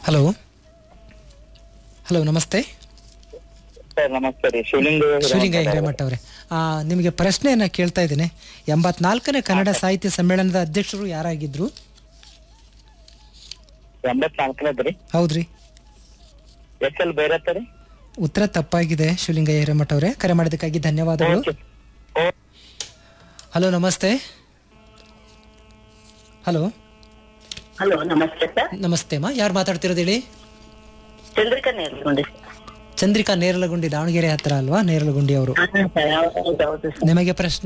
hello hello ನಮಸ್ತೆ sir ನಮಸ್ತೆ ರೀ ಶಿವಲಿಂಗ ಶಿವಲಿಂಗ ಹಿರೇಮಠ ಅವರೇ ಆ, ನಿಮಗೆ ಪ್ರಶ್ನೆಯನ್ನ ಕೇಳ್ತಾ ಇದ್ದೀನಿ ಎಂಬತ್ನಾಲ್ಕನೇ ಕನ್ನಡ ಸಾಹಿತ್ಯ ಸಮ್ಮೇಳನದ ಅಧ್ಯಕ್ಷರು ಯಾರಾಗಿದ್ರು ಎಂಬತ್ನಾಲ್ಕನೇದು ರೀ ಹೌದ್ರಿ ಎಸ್ ಎಲ್ ಭೈರತ್ತ ರೀ ಉತ್ತರ ತಪ್ಪಾಗಿದೆ ಶಿವಲಿಂಗ ಹಿರೇಮಠ ಅವರೇ ಕರೆ ಮಾಡೋದಕ್ಕಾಗಿ ಧನ್ಯವಾದಗಳು ಓಕೆ ಹಲೋ ನಮಸ್ತೆ ಹಲೋ ಹಲೋ ನಮಸ್ತೆ ಸರ್ ನಮಸ್ತೆ ಅಮ್ಮ ಯಾರು ಮಾತಾಡ್ತಿರೋದು ಹೇಳಿ ಚಂದ್ರಿಕಾ ನೇರ್ಲಗುಂಡಿ ಚಂದ್ರಿಕಾ ನೇರಲಗುಂಡಿ ದಾವಣಗೆರೆ ಹತ್ರ ಅಲ್ವಾ ನೇರಲಗುಂಡಿ ಅವರು ಸರ್ ಹೌದು ಹೌದು ಸರ್ ನಿಮಗೆ ಪ್ರಶ್ನೆ